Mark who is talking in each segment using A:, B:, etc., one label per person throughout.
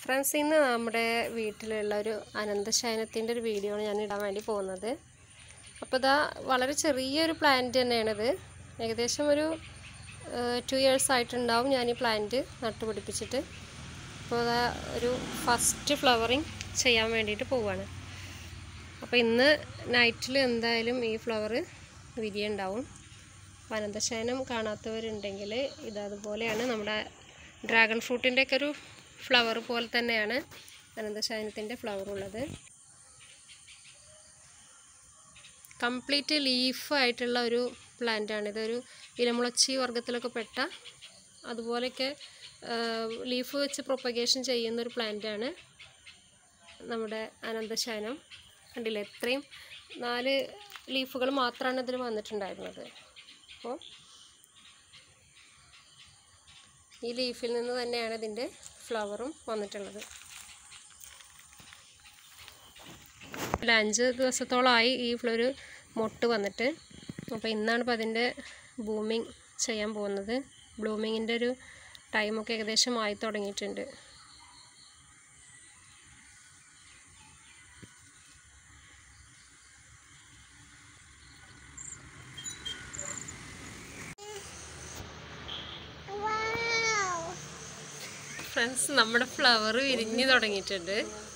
A: friends ഇന്ന് നമ്മുടെ വീട്ടിലുള്ള ഒരു അനന്തശയനത്തിൻ്റെ ഒരു വീഡിയോ ആണ് ഞാൻ ഇടാൻ വേണ്ടി പോകുന്നത് അപ്പോൾ ഇതാ വളരെ ചെറിയൊരു പ്ലാന്റ് തന്നെയാണിത് ഏകദേശം ഒരു ടു ഇയേഴ്സ് ആയിട്ടുണ്ടാവും ഞാൻ ഈ പ്ലാന്റ് നട്ടുപിടിപ്പിച്ചിട്ട് അപ്പോൾ അതാ ഒരു ഫസ്റ്റ് ഫ്ലവറിങ് ചെയ്യാൻ വേണ്ടിയിട്ട് പോവുകയാണ് അപ്പോൾ ഇന്ന് നൈറ്റിൽ എന്തായാലും ഈ ഫ്ലവർ വിരിയുണ്ടാവും അപ്പോൾ അനന്തശയനം കാണാത്തവരുണ്ടെങ്കിൽ ഇത് അതുപോലെയാണ് നമ്മുടെ ഡ്രാഗൺ ഫ്രൂട്ടിൻ്റെ ഒക്കെ ഒരു ഫ്ലവർ പോലെ തന്നെയാണ് അനന്തശയനത്തിൻ്റെ ഫ്ലവർ ഉള്ളത് കംപ്ലീറ്റ് ലീഫ് ആയിട്ടുള്ള ഒരു പ്ലാന്റാണ് ഇതൊരു ഇലമുളച്ചി വർഗത്തിലൊക്കെ പെട്ട അതുപോലെയൊക്കെ ലീഫ് വെച്ച് പ്രൊപ്പഗേഷൻ ചെയ്യുന്ന ഒരു പ്ലാന്റാണ് നമ്മുടെ അനന്തശയനം കണ്ടില്ലേ എത്രയും നാല് ലീഫുകൾ മാത്രമാണ് ഇതിൽ വന്നിട്ടുണ്ടായിരുന്നത് അപ്പോൾ ഈ ലീഫിൽ നിന്ന് തന്നെയാണ് ഇതിൻ്റെ ഫ്ലവറും വന്നിട്ടുള്ളത് ഒരു അഞ്ച് ദിവസത്തോളമായി ഈ ഫ്ലവർ മൊട്ട് വന്നിട്ട് അപ്പോൾ ഇന്നാണ് ഇപ്പോൾ അതിൻ്റെ ബൂമിങ് ചെയ്യാൻ പോകുന്നത് ബ്ലൂമിങ്ങിൻ്റെ ഒരു ടൈമൊക്കെ ഏകദേശം ആയി തുടങ്ങിയിട്ടുണ്ട് ഫ്രണ്ട്സ് നമ്മുടെ ഫ്ലവർ വിരിഞ്ഞു തുടങ്ങിയിട്ടുണ്ട്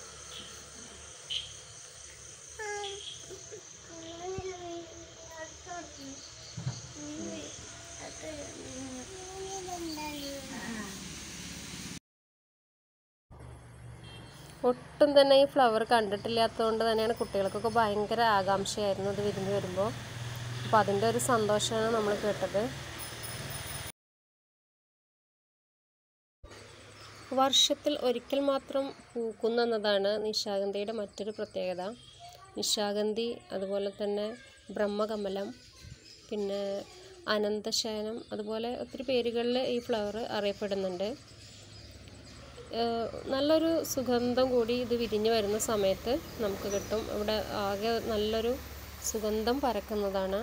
A: ഒട്ടും തന്നെ ഈ ഫ്ലവർ കണ്ടിട്ടില്ലാത്തതുകൊണ്ട് തന്നെയാണ് കുട്ടികൾക്കൊക്കെ ഭയങ്കര ആകാംക്ഷയായിരുന്നു അത് വിരിഞ്ഞു വരുമ്പോൾ അപ്പോൾ അതിൻ്റെ ഒരു സന്തോഷമാണ് നമ്മൾ കേട്ടത് വർഷത്തിൽ ഒരിക്കൽ മാത്രം പൂക്കുന്നതാണ് നിശാഗന്ധിയുടെ മറ്റൊരു പ്രത്യേകത നിശാഗന്ധി അതുപോലെ തന്നെ ബ്രഹ്മകമലം പിന്നെ അനന്തശയനം അതുപോലെ ഒത്തിരി പേരുകളിൽ ഈ ഫ്ലവർ അറിയപ്പെടുന്നുണ്ട് നല്ലൊരു സുഗന്ധം കൂടി ഇത് വിരിഞ്ഞു വരുന്ന സമയത്ത് നമുക്ക് കിട്ടും ഇവിടെ ആകെ നല്ലൊരു സുഗന്ധം പരക്കുന്നതാണ്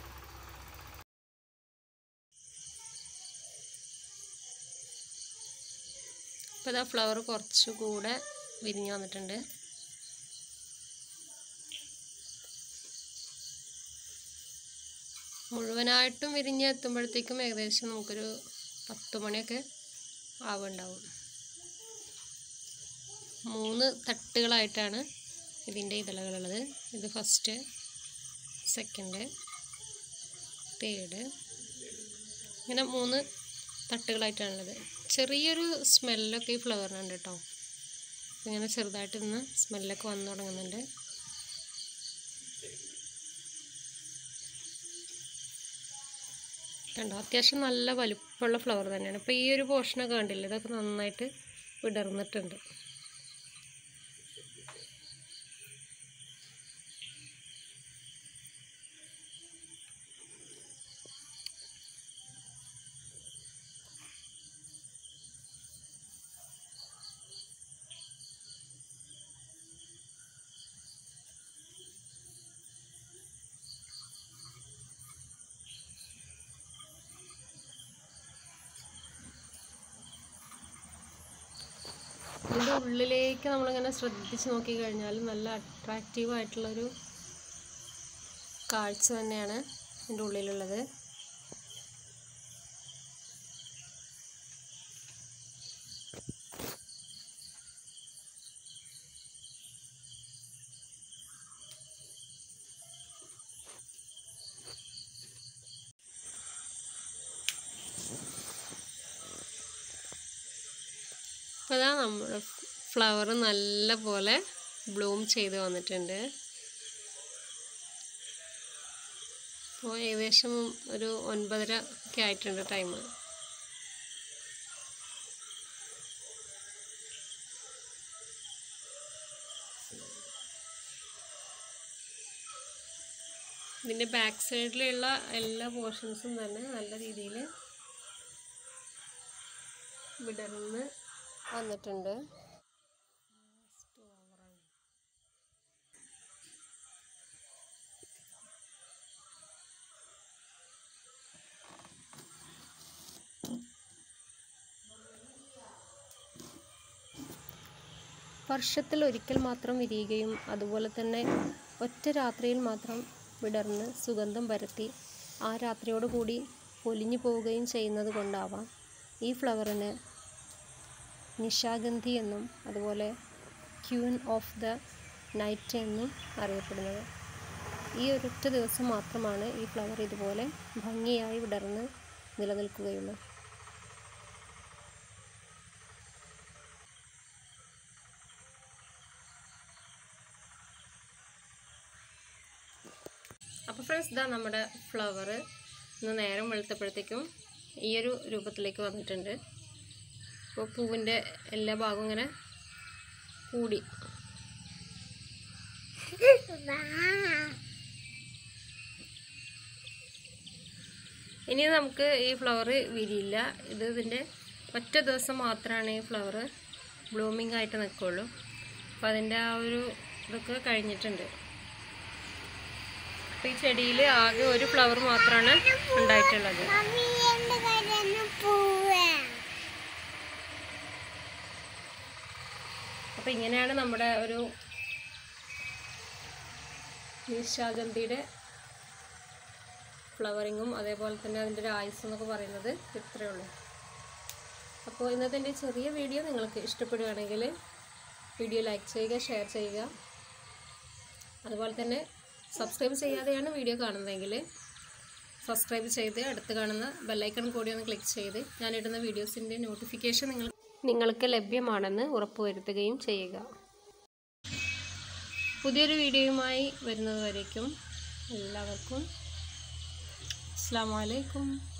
A: ഇപ്പോൾ ഇതാ ഫ്ലവർ കുറച്ചുകൂടെ വിരിഞ്ഞു വന്നിട്ടുണ്ട് മുഴുവനായിട്ടും വിരിഞ്ഞ് എത്തുമ്പോഴത്തേക്കും ഏകദേശം നമുക്കൊരു പത്ത് മണിയൊക്കെ ആവുണ്ടാവും മൂന്ന് തട്ടുകളായിട്ടാണ് ഇതിൻ്റെ ഇതളകളുള്ളത് ഇത് ഫസ്റ്റ് സെക്കൻഡ് തേർഡ് ഇങ്ങനെ മൂന്ന് തട്ടുകളായിട്ടാണുള്ളത് ചെറിയൊരു സ്മെല്ലൊക്കെ ഈ ഫ്ലവറിനുണ്ട് കേട്ടോ ഇങ്ങനെ ചെറുതായിട്ട് ഇന്ന് സ്മെല്ലൊക്കെ വന്നു തുടങ്ങുന്നുണ്ട് കണ്ടോ അത്യാവശ്യം നല്ല വലുപ്പമുള്ള ഫ്ലവർ തന്നെയാണ് ഇപ്പോൾ ഈ ഒരു പോർഷനൊക്കെ കണ്ടില്ലേ ഇതൊക്കെ നന്നായിട്ട് വിടർന്നിട്ടുണ്ട് ഇതിൻ്റെ ഉള്ളിലേക്ക് നമ്മളിങ്ങനെ ശ്രദ്ധിച്ച് നോക്കി കഴിഞ്ഞാൽ നല്ല അട്രാക്റ്റീവ് ആയിട്ടുള്ളൊരു കാഴ്ച തന്നെയാണ് ഇതിൻ്റെ ഉള്ളിലുള്ളത് അപ്പോൾ ഇതാ നമ്മുടെ ഫ്ലവർ നല്ല പോലെ ബ്ലൂം ചെയ്ത് വന്നിട്ടുണ്ട് അപ്പോൾ ഏകദേശം ഒരു ഒൻപതര ഒക്കെ ആയിട്ടുണ്ട് ടൈം ഇതിൻ്റെ ബാക്ക് സൈഡിലുള്ള എല്ലാ പോർഷൻസും തന്നെ നല്ല രീതിയിൽ വിടർന്ന് വന്നിട്ടുണ്ട് വർഷത്തിൽ ഒരിക്കൽ മാത്രം വിരിയുകയും അതുപോലെ തന്നെ ഒറ്റ രാത്രിയിൽ മാത്രം വിടർന്ന് സുഗന്ധം പരത്തി ആ രാത്രിയോടുകൂടി പൊലിഞ്ഞു പോവുകയും ചെയ്യുന്നത് കൊണ്ടാവാം ഈ ഫ്ലവറിന് നിശാഗന്ധി എന്നും അതുപോലെ ക്യൂൻ ഓഫ് ദ നൈറ്റ് എന്നും അറിയപ്പെടുന്നത് ഈ ഒരൊറ്റ ദിവസം മാത്രമാണ് ഈ ഫ്ലവർ ഇതുപോലെ ഭംഗിയായി വിടർന്ന് നിലനിൽക്കുകയുള്ളൂ അപ്പോൾ ഫ്രണ്ട്സ് ഇതാ നമ്മുടെ ഫ്ലവർ ഇന്ന് നേരം വെളുത്തപ്പോഴത്തേക്കും ഈ ഒരു രൂപത്തിലേക്ക് വന്നിട്ടുണ്ട് അപ്പോൾ പൂവിൻ്റെ എല്ലാ ഭാഗവും ഇങ്ങനെ കൂടി ഇനി നമുക്ക് ഈ ഫ്ലവർ വിരിയില്ല ഇത് ഇതിൻ്റെ ഒറ്റ ദിവസം മാത്രമാണ് ഈ ഫ്ലവർ ബ്ലൂമിംഗ് ആയിട്ട് നിൽക്കുള്ളൂ അപ്പോൾ അതിൻ്റെ ആ ഒരു ഇതൊക്കെ കഴിഞ്ഞിട്ടുണ്ട് അപ്പോൾ ഈ ചെടിയിൽ ആകെ ഒരു ഫ്ലവർ മാത്രമാണ് ഉണ്ടായിട്ടുള്ളത്
B: മമ്മി എന്റെ കയ്യിൽ പൂവ്
A: അപ്പോൾ ഇങ്ങനെയാണ് നമ്മുടെ ഒരു നിശാഗന്ധിയുടെ ഫ്ലവറിങ്ങും അതേപോലെ തന്നെ അതിൻ്റെ ഒരു ആയുസ് എന്നൊക്കെ പറയുന്നത് ഇത്രയേ ഉള്ളൂ അപ്പോൾ ഇന്നത്തെ എൻ്റെ ചെറിയ വീഡിയോ നിങ്ങൾക്ക് ഇഷ്ടപ്പെടുകയാണെങ്കിൽ വീഡിയോ ലൈക്ക് ചെയ്യുക ഷെയർ ചെയ്യുക അതുപോലെ തന്നെ സബ്സ്ക്രൈബ് ചെയ്യാതെയാണ് വീഡിയോ കാണുന്നതെങ്കിൽ സബ്സ്ക്രൈബ് ചെയ്ത് അടുത്ത് കാണുന്ന ബെല്ലൈക്കൺ കൂടി ഒന്ന് ക്ലിക്ക് ചെയ്ത് ഞാനിടുന്ന വീഡിയോസിൻ്റെ നോട്ടിഫിക്കേഷൻ നിങ്ങൾ നിങ്ങൾക്ക് ലഭ്യമാണെന്ന് ഉറപ്പുവരുത്തുകയും ചെയ്യുക പുതിയൊരു വീഡിയോയുമായി വരുന്നത് വരേക്കും എല്ലാവർക്കും അസ്സാം വലൈക്കും